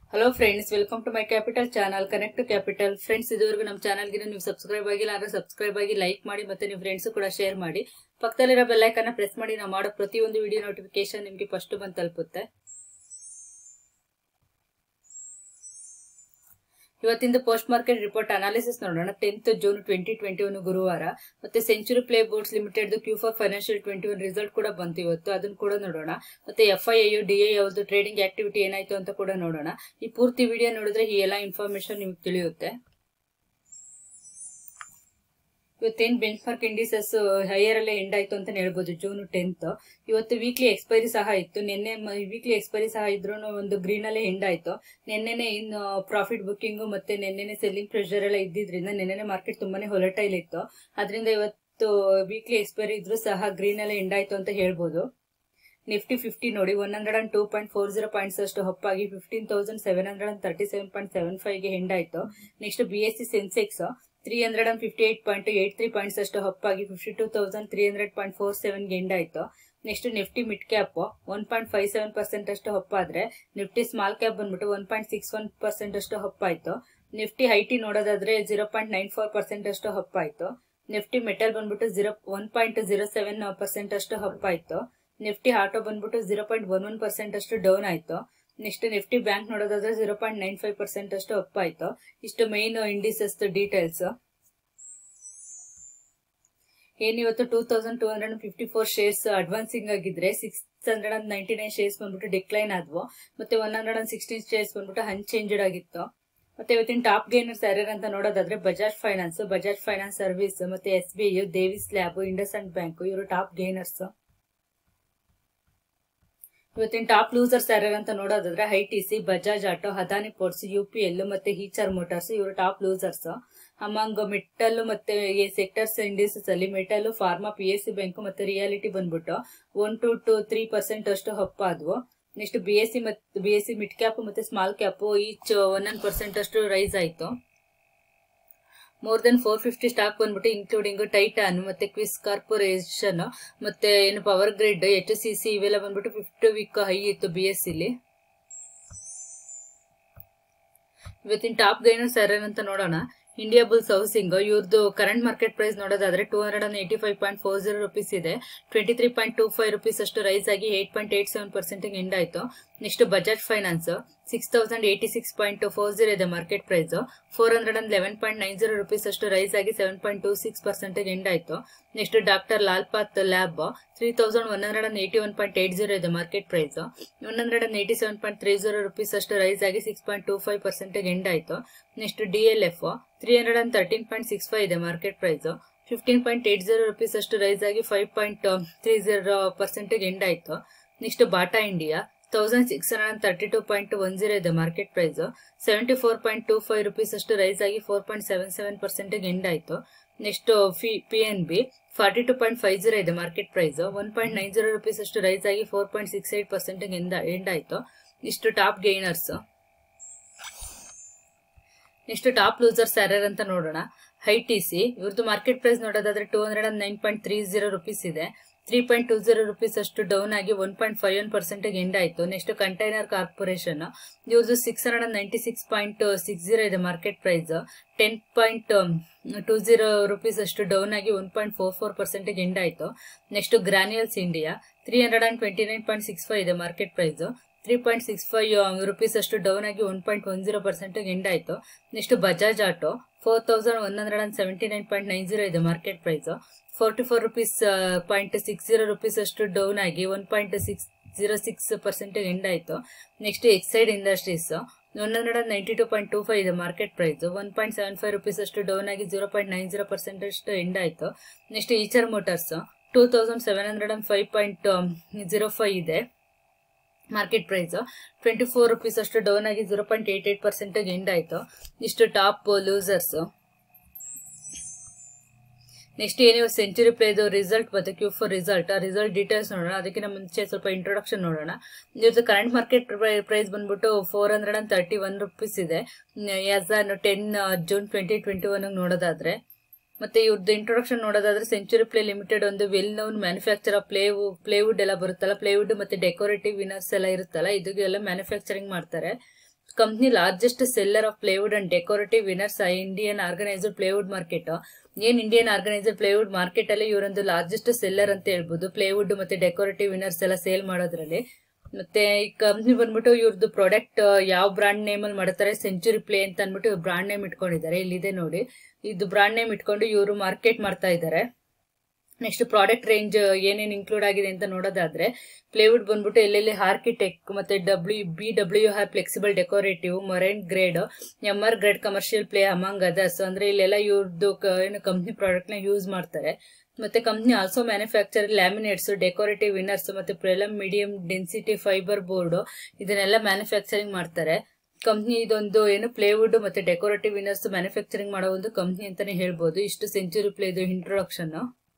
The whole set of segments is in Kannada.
hello friends welcome to my capital channel connect to capital friends ಇದುವರೆಗೂ ನಮ್ಮ ಚಾನಲ್ಗೆ ನೀವು ಸಬ್ಸ್ಕ್ರೈಬ್ ಆಗಿಲ್ಲ ಅಂದ್ರೆ ಸಬ್ಸ್ಕ್ರೈಬ್ ಆಗಿ ಲೈಕ್ ಮಾಡಿ ಮತ್ತೆ ನಿಮ್ಮ ಫ್ರೆಂಡ್ಸ್ ಕೂಡ ಶೇರ್ ಮಾಡಿ ಪಕ್ಕದಲ್ಲಿರೋ ಬೆಲ್ಲೈಕನ್ನ ಪ್ರೆಸ್ ಮಾಡಿ ನಾವು ಮಾಡೋ ಪ್ರತಿಯೊಂದು ವಿಡಿಯೋ ನೋಟಿಫಿಕೇಶನ್ ನಿಮಗೆ ಫಸ್ಟ್ ಬಂದು ತಲುಪುತ್ತೆ ಇವತ್ತಿಂದ ಪೋಸ್ಟ್ ಮಾರ್ಕೆಟ್ ರಿಪೋರ್ಟ್ ಅನಾಲಿಸಿಸ್ ನೋಡೋಣ tenth June twenty twenty one ಗುರುವಾರ ಮತ್ತೆ century plyboards limited Q four financial twenty one result ಕೂಡ ಬಂತು ಇವತ್ತು ಅದನ್ನ ಕೂಡ ನೋಡೋಣ ಮತ್ತೆ F I I D I ಅವ್ರದ್ದು ಟ್ರೇಡಿಂಗ್ ಆಕ್ಟಿವಿಟಿ ಏನಾಯ್ತು ಅಂತ ಕೂಡ ನೋಡೋಣ ಈ ಪೂರ್ತಿ ವಿಡಿಯೋ ನೋಡಿದ್ರೆ ಈ ಎಲ್ಲ ಇನ್ಫಾರ್ಮೇಶನ್ ನಿಮ್ಗೆ ತಿಳಿಯುತ್ತೆ ಇವತ್ತೇನ್ ಬೆಂಚ್ ಮಾರ್ಕ್ ಇಂಡಿಸಸ್ ಹೈಯರ್ ಅಲ್ಲೇ ಎಂಡ್ ಆಯ್ತು ಅಂತ ಹೇಳ್ಬೋದು ಜೂನ್ ಟೆಂತ್ ಇವತ್ತು ವೀಕ್ಲಿ ಎಕ್ಸ್ಪೈರಿ ಸಹ ಇತ್ತು ನಿನ್ನೆ ವೀಕ್ಲಿ ಎಕ್ಸ್ಪೈರಿ ಸಹ ಇದ್ರೂ ಒಂದು ಗ್ರೀನ್ ಅಲ್ಲೇ ಎಂಡ್ ಆಯ್ತು ನಿನ್ನೆನೆ ಇನ್ನು ಪ್ರಾಫಿಟ್ ಬುಕ್ಕಿಂಗ್ ಮತ್ತೆ ನಿನ್ನೆನೆ ಸೆಲ್ಲಿಂಗ್ ಪ್ರೆಷರ್ ಎಲ್ಲ ಇದ್ದಿದ್ರಿಂದ ನಿನ್ನೆನೆ ಮಾರ್ಕೆಟ್ ತುಂಬಾನೇ ಹೊಲಟೈಲ್ ಇತ್ತು ಅದರಿಂದ ಇವತ್ತು ವೀಕ್ಲಿ ಎಕ್ಸ್ಪೈರಿ ಇದ್ರೂ ಸಹ ಗ್ರೀನ್ ಅಲ್ಲೇ ಎಂಡ್ ಆಯ್ತು ಅಂತ ಹೇಳ್ಬೋದು ನಿಫ್ಟಿ ಫಿಫ್ಟಿ ನೋಡಿ one hundred and two point four zero points ಅಷ್ಟು ಹಪ್ಪಾಗಿ fifteen thousand seven hundred and thirty seven point seven five ಗೆ ಎಂಡ್ ಆಯ್ತು next B S C sensex three hundred and fifty eight point eight three points ಅಷ್ಟು ಹಪ್ಪಾಗಿ fifty two thousand three hundred point four seven ಗೆ ಎಂಡ್ ಆಯ್ತು next nifty mid cap one point five seven percent ಅಷ್ಟು ಹಪ್ಪಾದ್ರೆ ನಿಫ್ಟಿ ಸ್ಮಾಲ್ ಕ್ಯಾಪ್ ಬಂದ್ಬಿಟ್ಟು one point six one percent ಅಷ್ಟು ಹಪ್ಪಾಯ್ತು ನಿಫ್ಟಿ ಐಟಿ ನೋಡೋದಾದ್ರೆ zero point nine four percent ಅಷ್ಟು ಹಪ್ಪಾಯ್ತು ನಿಫ್ಟಿ ಮೆಟಲ್ ಬಂದ್ಬಿಟ್ಟು zero one point zero seven percent ಅಷ್ಟು ಹಪ್ಪಾಯ್ತು ನಿಫ್ಟಿ ಆಟೋ ಬಂದ್ಬಿಟ್ಟು zero point one one percent ಅಷ್ಟು ಡೌನ್ ಆಯ್ತು ನೆಕ್ಸ್ಟ್ ನಿಫ್ಟಿ ಬ್ಯಾಂಕ್ ನೋಡೋದಾದ್ರೆ zero point nine five percent ಅಷ್ಟು ಅಪ್ ಆಯ್ತು ಇಷ್ಟು ಮೈನ್ ಇಂಡಿಸಸ್ ಡೀಟೇಲ್ಸ್ ಏನಿವತ್ತು two thousand two hundred fifty four shares advancing ಆಗಿದ್ರೆ six hundred and ninety nine shares ಬಂದ್ಬಿಟ್ಟು ಡಿಕ್ಲೈನ್ ಆದ್ವು ಮತ್ತೆ one hundred and sixteen shares ಬಂದ್ಬಿಟ್ಟು ಅನ್ಚೇಂಜ್ಡ್ ಆಗಿತ್ತು ಮತ್ತೆ ಇವತ್ತಿನ ಟಾಪ್ ಗೇನರ್ಸ್ ಯಾರ್ಯಾರು ಅಂತ ನೋಡೋದಾದ್ರೆ Bajaj finance Bajaj finance service ಮತ್ತೆ S B I Divis lab IndusInd bank ಇವರು ಟಾಪ್ ಗೇನರ್ಸ್ ಇವತ್ತಿನ ಟಾಪ್ ಲೂಸರ್ಸ್ ಯಾರ್ಯಾರು ಅಂತ ನೋಡೋದಾದ್ರೆ I T C Bajaj auto Adani ports U P L ಮತ್ತೆ ಹೀಚರ್ ಮೋಟಾರ್ಸ್ ಇವರು ಟಾಪ್ ಲೂಸರ್ಸ್ ಅಮಂಗ್ ಮೆಟಲ್ ಮತ್ತೆ ಸೆಕ್ಟರ್ಸ್ ಇಂಡಿಸಸ್ ಅಲ್ಲಿ metal pharma P S C bank ಮತ್ತೆ ರಿಯಾಲಿಟಿ ಬಂದ್ಬಿಟ್ಟು one to two three percent ಅಷ್ಟು ಹಪ್ಪ ಆದ್ವು ನೆಕ್ಸ್ಟ್ ಬಿ ಎಸ್ ಸಿ ಮತ್ತೆ B S C mid cap ಮತ್ತೆ small cap each one one percent ಅಷ್ಟು ರೈಸ್ ಆಯ್ತು more than four fifty stock ಬಂದ್ಬಿಟ್ಟು ಇನ್ಕ್ಲೂಡಿಂಗ್ ಟೈಟಾನ್ ಮತ್ತೆ ಕ್ವಿಸ್ ಕಾರ್ಪೊರೇಷನ್ ಮತ್ತೆ ಏನು power grid H C C ಇವೆಲ್ಲ ಬಂದ್ಬಿಟ್ಟು ಫಿಫ್ಟಿ ವೀಕ್ ಹೈ ಇತ್ತು ಬಿ ಎಸ್ ಸಿಲಿ ಇವತ್ತಿನ ಟಾಪ್ ಗೈನರ್ಸ್ ಯಾರ್ಯಾರಂತ ನೋಡೋಣ ಇಂಡಿಯಾ ಬುಲ್ಸ್ ಹೌಸಿಂಗ್ ಇವ್ರದ್ದು ಕರೆಂಟ್ ಮಾರ್ಕೆಟ್ ಪ್ರೈಸ್ ನೋಡೋದಾದ್ರೆ two hundred and eighty five point four zero rupees ಇದೆ twenty three point two five rupees ಅಷ್ಟು ರೈಸ್ ಆಗಿ eight point eight seven percent end ಆಯ್ತು next Bajaj finance six thousand eighty six point four zero ಇದೆ market price four hundred and eleven point nine zero rupees ಅಷ್ಟು ರೈಸ್ ಆಗಿ seven point two six percent end ಆಯ್ತು next doctor Lalpath lab three thousand one hundred and eighty one point eight zero ಇದೆ market price one hundred and eighty seven point three zero rupees ಅಷ್ಟು ರೈಸ್ ಆಗಿ six point two five percent end ಆಯ್ತು next D L F three hundred and thirteen point six five ಇದೆ market price fifteen point eight zero rupees ಅಷ್ಟು ರೈಸ್ ಆಗಿ five point three zero percent end ಆಯ್ತು next Bata India thousand six hundred and thirty two point one zero ಇದೆ market price seventy four point two five rupees ಅಷ್ಟು ರೈಸ್ ಆಗಿ four point seven seven percent end ಆಯ್ತು ನೆಕ್ಸ್ಟ್ ಫಿ P N B forty two point five zero ಇದೆ market price one point nine zero rupees ಅಷ್ಟು ರೈಸ್ ಆಗಿ four point six eight percent end ಆಯ್ತು ಇಷ್ಟು top gainers next top losers ಯಾರ್ಯಾರಂತ ನೋಡೋಣ ಹೈ ಟಿ ಸಿ ಇವ್ರದ್ದು ಮಾರ್ಕೆಟ್ ಪ್ರೈಸ್ ನೋಡೋದಾದ್ರೆ two hundred and nine point three zero rupees ಇದೆ three point two zero rupees ಅಷ್ಟು ಡೌನ್ ಆಗಿ one point five one percent end ಆಯ್ತು ನೆಕ್ಸ್ಟ್ ಕಂಟೈನರ್ ಕಾರ್ಪೊರೇಷನ್ ಇವ್ರದ್ದು six hundred and ninety six point six zero ಇದೆ market price ten point two zero rupees ಅಷ್ಟು ಡೌನ್ ಆಗಿ one point four four percent end ಆಯ್ತು next Granules India three hundred and twenty nine point six five ಇದೆ market price three point six five rupees ಅಷ್ಟು ಡೌನ್ ಆಗಿ one point one zero percent end ಆಯ್ತು next Bajaj Auto four thousand one hundred and seventy nine point nine zero ಇದೆ market price forty four rupees point six zero rupees ಅಷ್ಟು ಡೌನ್ ಆಗಿ one point six zero six percent end ಆಯ್ತು next Exide Industries one hundred and ninety two point two five ಇದೆ market price one point seven five rupees ಅಷ್ಟು ಡೌನ್ ಆಗಿ zero point nine zero percent ಅಷ್ಟು ಎಂಡ್ ಆಯ್ತು next Eicher motors two thousand seven hundred and five point zero five ಇದೆ market price twenty four rupees ಅಷ್ಟು ಡೌನ್ ಆಗಿ zero point eight eight percent end ಆಯ್ತು ಇಷ್ಟು top losers next anyway Century ಪ್ಲೇದು ರಿಸಲ್ಟ್ ಮತ್ತೆ ಕ್ಯೂ ಫೋರ್ ರಿಸಲ್ಟ್ ಆ ರಿಸಲ್ಟ್ ಡೀಟೇಲ್ಸ್ ನೋಡೋಣ ಅದಕ್ಕಿಂತ ಮುಂಚೆ ಸ್ವಲ್ಪ ಇಂಟ್ರೊಡಕ್ಷನ್ ನೋಡೋಣ ಇವ್ರದ್ದು ಕರೆಂಟ್ ಮಾರ್ಕೆಟ್ ಪ್ರೈಸ್ ಬಂದ್ಬಿಟ್ಟು four hundred and thirty one rupees ಇದೆ as on ten June twenty twenty one ನೋಡೋದಾದ್ರೆ ಮತ್ತೆ ಇವ್ರದ್ದು ಇಂಟ್ರೊಡಕ್ಷನ್ ನೋಡೋದಾದ್ರೆ ಸೆಂಚುರಿ ಪ್ಲೇ ಲಿಮಿಟೆಡ್ ಒಂದು ವೆಲ್ ನೋನ್ ಮ್ಯಾನುಫ್ಯಾಕ್ಚರ್ ಪ್ಲೇವು ಪ್ಲೇವುಡ್ ಎಲ್ಲ ಬರುತ್ತಲ್ಲ ಪ್ಲೇವುಡ್ ಮತ್ತೆ ಡೆಕೋರೇಟಿವ್ ವಿನರ್ಸ್ ಎಲ್ಲ ಇರುತ್ತಲ್ಲ ಇದಕ್ಕೆಲ್ಲ ಮ್ಯಾನುಫ್ಯಾಕ್ಚರಿಂಗ್ ಮಾಡ್ತಾರೆ company largest seller of plywood and decorative veneers Indian organiser plywood market ಏನ್ ಇಂಡಿಯನ್ ಆರ್ಗನೈಸರ್ ಪ್ಲೇವುಡ್ ಮಾರ್ಕೆಟ್ ಅಲ್ಲಿ ಇವರೊಂದು ಲಾರ್ಜೆಸ್ಟ್ ಸೆಲ್ಲರ್ ಅಂತ ಹೇಳ್ಬೋದು ಪ್ಲೇವುಡ್ ಮತ್ತೆ ಡೆಕೋರೇಟಿವ್ ವಿನರ್ಸ್ ಎಲ್ಲ ಸೇಲ್ ಮಾಡೋದ್ರಲ್ಲಿ ಮತ್ತೆ ಈ ಕಂಪ್ನಿ ಬಂದ್ಬಿಟ್ಟು ಇವ್ರದ್ದು ಪ್ರಾಡಕ್ಟ್ ಯಾವ ಬ್ರಾಂಡ್ ನೇಮ್ ಅಲ್ಲಿ ಮಾಡ್ತಾರೆ ಸೆಂಚುರಿ ಪ್ಲೇ ಅಂತ ಅಂದ್ಬಿಟ್ಟು ಬ್ರಾಂಡ್ ನೇಮ್ ಇಟ್ಕೊಂಡಿದ್ದಾರೆ ಇಲ್ಲಿದೆ ನೋಡಿ ಇದು ಬ್ರಾಂಡ್ ನೇಮ್ ಇಟ್ಕೊಂಡು ಇವರು ಮಾರ್ಕೆಟ್ ಮಾಡ್ತಾ ಇದ್ದಾರೆ ನೆಕ್ಸ್ಟ್ ಪ್ರಾಡಕ್ಟ್ ರೇಂಜ್ ಏನೇನು ಇನ್ಕ್ಲೂಡ್ ಆಗಿದೆ ಅಂತ ನೋಡೋದಾದ್ರೆ ಪ್ಲೇವುಡ್ ಬಂದ್ಬಿಟ್ಟು ಎಲ್ಲೆಲ್ಲಿ ಆರ್ಕಿಟೆಕ್ ಮತ್ತೆ W B W R flexible decorative marine grade M R grade commercial ply among others ಅಂದ್ರೆ ಇಲ್ಲೆಲ್ಲ ಇವ್ರದ್ದು ಏನು ಕಂಪ್ನಿ ಪ್ರಾಡಕ್ಟ್ ನ ಯೂಸ್ ಮಾಡ್ತಾರೆ ಮತ್ತೆ company also manufacture laminates decorative veneers ಮತ್ತೆ prelam medium density fibre board ಇದನ್ನೆಲ್ಲ ಮ್ಯಾನುಫ್ಯಾಕ್ಚರಿಂಗ್ ಮಾಡ್ತಾರೆ ಕಂಪ್ನಿ ಇದೊಂದು ಏನು ಪ್ಲೇವುಡ್ ಮತ್ತೆ ಡೆಕೋರೇಟಿವ್ ವಿನರ್ಸ್ ಮ್ಯಾನುಫ್ಯಾಕ್ಚರಿಂಗ್ ಮಾಡೋ ಒಂದು ಕಂಪ್ನಿ ಅಂತಾನೆ ಹೇಳ್ಬೋದು ಇಷ್ಟು ಸೆಂಚುರಿ ಪ್ಲೇದು introduction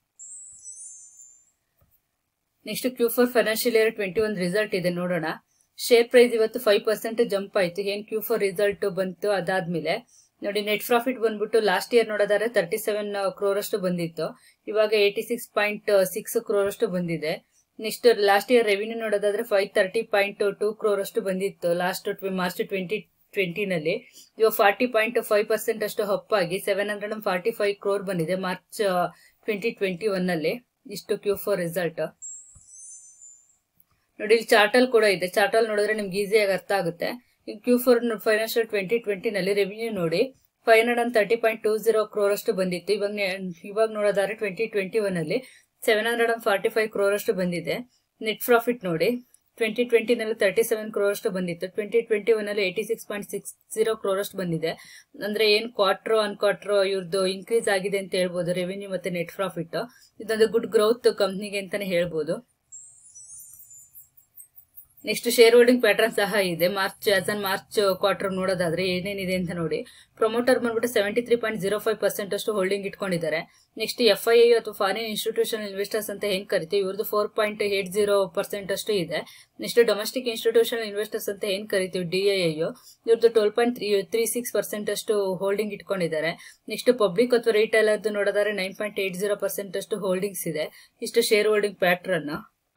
next Q four financial year twenty one result ಇದೆ ನೋಡೋಣ ಶೇರ್ ಪ್ರೈಸ್ ಇವತ್ತು ಫೈವ್ ಪರ್ಸೆಂಟ್ ಜಂಪ್ ಆಯ್ತು ಏನ್ ಕ್ಯೂ ಫೋರ್ ರಿಸಲ್ಟ್ ಬಂತು ಅದಾದ್ಮೇಲೆ ನೋಡಿ ನೆಟ್ ಪ್ರಾಫಿಟ್ ಬಂದ್ಬಿಟ್ಟು ಲಾಸ್ಟ್ ಇಯರ್ ನೋಡೋದಾದ್ರೆ ತರ್ಟಿ ಸೆವೆನ್ ಕ್ರೋರ್ ಅಷ್ಟು ಬಂದಿತ್ತು ಇವಾಗ eighty six point six crore ಅಷ್ಟು ಬಂದಿದೆ ನೆಕ್ಸ್ಟ್ ಲಾಸ್ಟ್ ಇಯರ್ ರೆವಿನ್ಯೂ ನೋಡೋದಾದ್ರೆ five thirty point two crore ಅಷ್ಟು ಬಂದಿತ್ತು ಲಾಸ್ಟ್ ಮಾರ್ಚ್ ಟ್ವೆಂಟಿ ಟ್ವೆಂಟಿನಲ್ಲಿ ಇವಾಗ ಫಾರ್ಟಿ ಪಾಯಿಂಟ್ ಫೈವ್ ಪರ್ಸೆಂಟ್ ಅಷ್ಟು ಹಪ್ಪಾಗಿ seven hundred and forty five crore ಬಂದಿದೆ ಮಾರ್ಚ್ ಟ್ವೆಂಟಿ ಟ್ವೆಂಟಿ ಒನ್ ಅಲ್ಲಿ ಇಷ್ಟು ಕ್ಯೂ ಫೋರ್ ರಿಸಲ್ಟ್ ನೋಡಿ ಇಲ್ಲಿ ಚಾರ್ಟಲ್ ಕೂಡ ಇದೆ ಚಾರ್ಟಲ್ ನೋಡಿದ್ರೆ ನಿಮ್ಗೆ ಈಸಿಯಾಗಿ ಅರ್ಥ ಆಗುತ್ತೆ ಈ Q four financial twenty twenty ನಲ್ಲಿ ರೆವಿನ್ಯೂ ನೋಡಿ five hundred and thirty point two zero crore ಅಷ್ಟು ಬಂದಿತ್ತು ಇವಾಗ ಇವಾಗ ನೋಡೋದಾದ್ರೆ ಟ್ವೆಂಟಿ ಟ್ವೆಂಟಿ ಒನ್ ಅಲ್ಲಿ seven hundred and forty five crore ಅಷ್ಟು ಬಂದಿದೆ ನೆಟ್ ಪ್ರಾಫಿಟ್ ನೋಡಿ ಟ್ವೆಂಟಿ ಟ್ವೆಂಟಿ ನಲ್ಲಿ ತರ್ಟಿ ಸೆವೆನ್ ಕ್ರೋರ್ ಅಷ್ಟು ಬಂದಿತ್ತು ಟ್ವೆಂಟಿ ಟ್ವೆಂಟಿ ಒನ್ ಅಲ್ಲಿ eighty six point six zero crore ಅಷ್ಟು ಬಂದಿದೆ ಅಂದ್ರೆ ಏನ್ ಕ್ವಾರ್ಟ್ರೋ ಅನ್ ಕ್ವಾರ್ಟ್ರೋ ಇವ್ರದ್ದು ಇನ್ಕ್ರೀಸ್ ಆಗಿದೆ ಅಂತ ಹೇಳ್ಬೋದು ರೆವಿನ್ಯೂ ಮತ್ತೆ ನೆಟ್ ಪ್ರಾಫಿಟ್ ಇದೊಂದು ಗುಡ್ ಗ್ರೋತ್ ಕಂಪ್ನಿಗೆ ಅಂತಾನೆ ಹೇಳ್ಬೋದು ನೆಕ್ಸ್ಟ್ ಶೇರ್ ಹೋಲ್ಡಿಂಗ್ ಪ್ಯಾಟರ್ನ್ ಸಹ ಇದೆ March as on March quarter ನೋಡೋದಾದ್ರೆ ಏನೇನಿದೆ ಅಂತ ನೋಡಿ ಪ್ರೊಮೋಟರ್ ಬಂದ್ಬಿಟ್ಟು seventy three point zero five percent ಅಷ್ಟು ಹೋಲ್ಡಿಂಗ್ ಇಟ್ಕೊಂಡಿದ್ದಾರೆ ನೆಕ್ಸ್ಟ್ ಎಫ್ ಐ ಅಥವಾ ಫಾರಿನ್ ಇನ್ಸ್ಟಿಟ್ಯೂಷನ್ ಇನ್ವೆಸ್ಟರ್ಸ್ ಅಂತ ಹೆಂಗ್ ಕರಿತೀವಿ ಇವ್ರದ್ದು four point eight zero percent ಅಷ್ಟು ಇದೆ ನೆಕ್ಸ್ಟ್ ಡೊಮೆಸ್ಟಿಕ್ ಇನ್ಸ್ಟಿಟ್ಯೂಷನ್ ಇನ್ವೆಸ್ಟರ್ಸ್ ಅಂತ ಏನ್ ಕರಿತೀವಿ ಡಿ ಐ ಇವ್ರದ್ದು twelve point three three six percent ಅಷ್ಟು ಹೋಲ್ಡಿಂಗ್ ಇಟ್ಕೊಂಡಿದ್ದಾರೆ ನೆಕ್ಸ್ಟ್ ಪಬ್ಲಿಕ್ ಅಥವಾ ರಿಟೇಲ್ ಅದು ನೋಡೋದಾದ್ರೆ nine point eight zero percent ಅಷ್ಟು ಹೋಲ್ಡಿಂಗ್ಸ್ ಇದೆ ಇಷ್ಟು ಶೇರ್ ಹೋಲ್ಡಿಂಗ್ ಪ್ಯಾಟ್ರನ್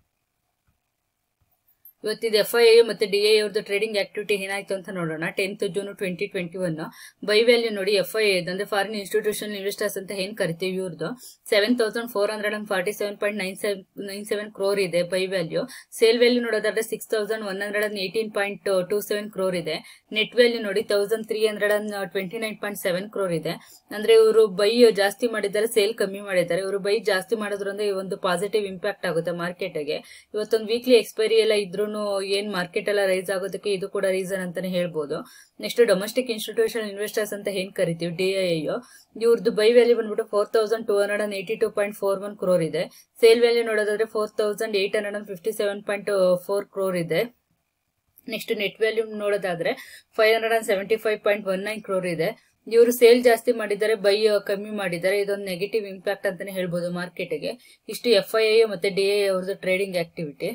ಇವತ್ತಿದು ಎಫ್ ಐ ಮತ್ತೆ ಡಿ ಐ ಅವ್ರದ್ದು ಟ್ರೇಡಿಂಗ್ ಆಕ್ಟಿವಿಟಿ ಏನಾಯ್ತು ಅಂತ ನೋಡೋಣ tenth June twenty twenty one buy value ನೋಡಿ ಎಫ್ ಐ ಅಂದ್ರೆ ಫಾರಿನ್ ಇನ್ಸ್ಟಿಟ್ಯೂಷನ್ ಇನ್ವೆಸ್ಟರ್ಸ್ ಅಂತ ಏನ್ ಕರಿತೀವಿ ಇವ್ರದ್ದು seven thousand four hundred and forty seven point nine seven nine seven crore ಇದೆ ಬೈ ವ್ಯಾಲ್ಯೂ ಸೇಲ್ ವ್ಯಾಲ್ಯೂ ನೋಡೋದಾದ್ರೆ six thousand one hundred and eighteen point two seven crore ಇದೆ ನೆಟ್ ವ್ಯಾಲ್ಯೂ ನೋಡಿ thousand three hundred and twenty nine point seven crore ಇದೆ ಅಂದ್ರೆ ಇವರು ಬೈ ಜಾಸ್ತಿ ಮಾಡಿದ್ದಾರೆ ಸೇಲ್ ಕಮ್ಮಿ ಮಾಡಿದ್ದಾರೆ ಇವರು ಬೈ ಜಾಸ್ತಿ ಮಾಡೋದ್ರಿಂದ ಈ ಒಂದು ಪಾಸಿಟಿವ್ ಇಂಪ್ಯಾಕ್ಟ್ ಆಗುತ್ತೆ ಮಾರ್ಕೆಟ್ಗೆ ಇವತ್ತೊಂದು ವೀಕ್ಲಿ ಎಕ್ಸ್ಪೈರಿ ಎಲ್ಲ ಇದ್ರೂ ಏನ್ ಮಾರ್ಕೆಟ್ ಎಲ್ಲ ರೈಸ್ ಆಗೋದಕ್ಕೆ ಇದು ಕೂಡ ರೀಸನ್ ಅಂತಾನೆ ಹೇಳ್ಬೋದು ನೆಕ್ಸ್ಟ್ ಡೊಮೆಸ್ಟಿಕ್ ಇನ್ಸ್ಟಿಟ್ಯೂಷನ್ ಇನ್ವೆಸ್ಟರ್ಸ್ ಅಂತ ಏನ್ ಕರಿತೀವಿ ಡಿ ಐ ಇವ್ರದ್ದು ಬೈ ವ್ಯಾಲ್ಯೂ ಬಂದ್ಬಿಟ್ಟು four thousand two hundred and eighty two point four one crore ಇದೆ ಸೇಲ್ ವ್ಯಾಲ್ಯೂ ನೋಡೋದಾದ್ರೆ four thousand eight hundred and fifty seven point four crore ಇದೆ ನೆಕ್ಸ್ಟ್ ನೆಟ್ ವ್ಯಾಲ್ಯೂ ನೋಡೋದಾದ್ರೆ five hundred and seventy five point one nine crore ಇದೆ ಇವರು ಸೇಲ್ ಜಾಸ್ತಿ ಮಾಡಿದ್ದಾರೆ ಬೈ ಕಮ್ಮಿ ಮಾಡಿದ್ದಾರೆ ಇದೊಂದು ನೆಗೆಟಿವ್ ಇಂಪ್ಯಾಕ್ಟ್ ಅಂತಾನೆ ಹೇಳ್ಬೋದು ಮಾರ್ಕೆಟ್ಗೆ ಇಷ್ಟು ಎಫ್ ಐ ಮತ್ತೆ ಡಿ ಐ ಅವ್ರದ್ದು trading activity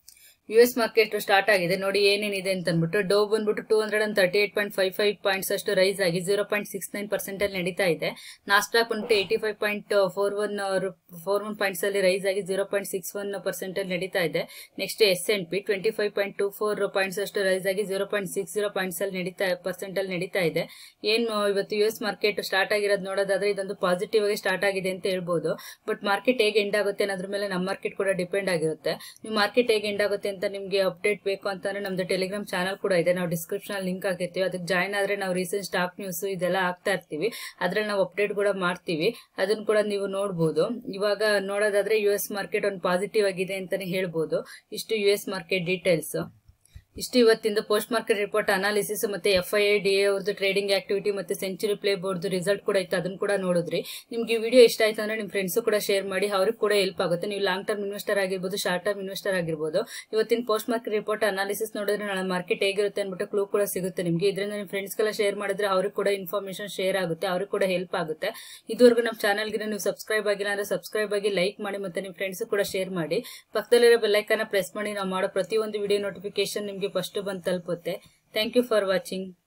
U S market start ಆಗಿದೆ ನೋಡಿ ಏನೇನಿದೆ ಅಂತ ಅಂದ್ಬಿಟ್ಟು ಡೋ ಬಂದ್ಬಿಟ್ಟು two hundred and thirty eight point five five points ಅಷ್ಟು ರೈಸ್ ಆಗಿ zero point six nine percent ಅಲ್ಲಿ ನಡೀತಾ ಇದೆ ನಾಸ್ಟಾಕ್ ಬಂದ್ಬಿಟ್ಟು eighty five point four one four one points ಅಲ್ಲಿ ರೈಸ್ ಆಗಿ zero point six one percent ಅಲ್ಲಿ ನಡೀತಾ ಇದೆ next S and P twenty five point two four points ಅಷ್ಟು ರೈಸ್ ಆಗಿ zero point six zero points ಅಲ್ಲಿ ನಡೀತಾ ಪರ್ಸೆಂಟ್ ಅಲ್ಲಿ ನಡೀತಾ ಇದೆ ಏನು ಇವತ್ತು ಯು ಎಸ್ ಮಾರ್ಕೆಟ್ ಸ್ಟಾರ್ಟ್ ಆಗಿರೋದು ನೋಡೋದಾದ್ರೆ ಇದೊಂದು ಪಾಸಿಟಿವ್ ಆಗಿ ಸ್ಟಾರ್ಟ್ ಆಗಿದೆ ಅಂತ ಹೇಳ್ಬೋದು ಬಟ್ ಮಾರ್ಕೆಟ್ ಹೇಗೆ ಎಂಡ್ ಆಗುತ್ತೆ ಅನ್ನೋದ್ರ ಮೇಲೆ ನಮ್ಮ ಮಾರ್ಕೆಟ್ ಕೂಡ ಡಿಪೆಂಡ್ ಆಗಿರುತ್ತೆ ನೀವು ಮಾರ್ಕೆಟ್ ಹೇಗೆ ಎಂಡ್ ಆಗುತ್ತೆ ಅಂತ ನಿಮಗೆ ಅಪ್ಡೇಟ್ ಬೇಕು ಅಂತಂದ್ರೆ ನಮ್ದು ಟೆಲಿಗ್ರಾಮ್ ಚಾನಲ್ ಕೂಡ ಇದೆ ನಾವು ಡಿಸ್ಕ್ರಿಪ್ಷನ್ ಲಿಂಕ್ ಹಾಕಿರ್ತೀವಿ ಅದಕ್ಕೆ ಜಾಯ್ನ್ ಆದ್ರೆ ನಾವು ರೀಸೆಂಟ್ ಸ್ಟಾಕ್ ನ್ಯೂಸ್ ಇದೆಲ್ಲ ಹಾಕ್ತಾ ಇರ್ತೀವಿ ಅದ್ರಲ್ಲಿ ನಾವು ಅಪ್ಡೇಟ್ ಕೂಡ ಮಾಡ್ತೀವಿ ಅದನ್ನ ಕೂಡ ನೀವು ನೋಡಬಹುದು ಇವಾಗ ನೋಡೋದಾದ್ರೆ ಯು ಎಸ್ ಮಾರ್ಕೆಟ್ ಒಂದು ಪಾಸಿಟಿವ್ ಆಗಿದೆ ಅಂತಾನೆ ಹೇಳ್ಬೋದು ಇಷ್ಟು ಯು ಎಸ್ ಮಾರ್ಕೆಟ್ ಡೀಟೇಲ್ಸ್ ಇಷ್ಟು ಇವತ್ತಿಂದ ಪೋಸ್ಟ್ ಮಾರ್ಕೆಟ್ ರಿಪೋರ್ಟ್ ಅನಾಲಿಸಿಸ್ ಮತ್ತೆ ಎಫ್ ಐ ಡಿ ಎ ಅವ್ರದ್ದು ಟ್ರೇಡಿಂಗ್ ಆಕ್ಟಿವಿಟಿ ಮತ್ತೆ ಸೆಂಚುರಿ ಪ್ಲೇ ಬೋರ್ಡ್ ರಿಸಲ್ಟ್ ಕೂಡ ಇತ್ತು ಅದನ್ನ ಕೂಡ ನೋಡಿದ್ರಿ ನಿಮ್ಗೆ ಈ ವಿಡಿಯೋ ಇಷ್ಟ ಆಯ್ತು ಅಂದ್ರೆ ನಿಮ್ ಫ್ರೆಂಡ್ಸ್ ಕೂಡ ಶೇರ್ ಮಾಡಿ ಅವ್ರಿಗೆ ಕೂಡ ಹೆಲ್ಪ್ ಆಗುತ್ತೆ ನೀವು ಲಾಂಗ್ ಟರ್ಮ್ ಇನ್ವೆಸ್ಟರ್ ಆಗಿರ್ಬೋದು ಶಾರ್ಟ್ ಟರ್ಮ್ ಇನ್ವೆಸ್ಟರ್ ಆಗಿರ್ಬೋದು ಇವತ್ತಿನ ಪೋಸ್ಟ್ ಮಾರ್ಕೆಟ್ ರಿಪೋರ್ಟ್ ಅನಾಲಿಸಿಸ್ ನೋಡಿದ್ರೆ ನಾಳೆ ಮಾರ್ಕೆಟ್ ಹೇಗಿರುತ್ತೆ ಅನ್ಬಿಟ್ಟು ಕ್ಲೂ ಕೂಡ ಸಿಗುತ್ತೆ ನಿಮ್ಗೆ ಇದರಿಂದ ನಿಮ್ಮ ಫ್ರೆಂಡ್ಸ್ಗೆಲ್ಲ ಶೇರ್ ಮಾಡಿದ್ರೆ ಅವ್ರಿಗೆ ಕೂಡ ಇನ್ಫಾರ್ಮೇಶನ್ ಶೇರ್ ಆಗುತ್ತೆ ಅವ್ರಿಗೆ ಕೂಡ ಹೆಲ್ಪ್ ಆಗುತ್ತೆ ಇದುವರೆಗೂ ನಮ್ಮ ಚಾನಲ್ಗೆ ನೀವು ಸಬ್ಸ್ಕ್ರೈಬ್ ಆಗಿಲ್ಲ ಅಂದ್ರೆ ಸಬ್ಸ್ಕ್ರೈಬ್ ಆಗಿ ಲೈಕ್ ಮಾಡಿ ಮತ್ತೆ ನಿಮ್ಮ ಫ್ರೆಂಡ್ಸ್ ಕೂಡ ಶೇರ್ ಮಾಡಿ ಪಕ್ಕದಲ್ಲಿರೋ ಬೆಲ್ಲೈಕನ್ನ ಪ್ರೆಸ್ ಮಾಡಿ ನಾವು ಮಾಡೋ ಪ್ರತಿಯೊಂದು ವಿಡಿಯೋ ನೋಟಿಫಿಕೇಶನ್ ನಿಮಗೆ ಫಸ್ಟ್ ಬಂದು ತಲುಪುತ್ತೆ ಥ್ಯಾಂಕ್ ಯು ಫಾರ್ ವಾಚಿಂಗ್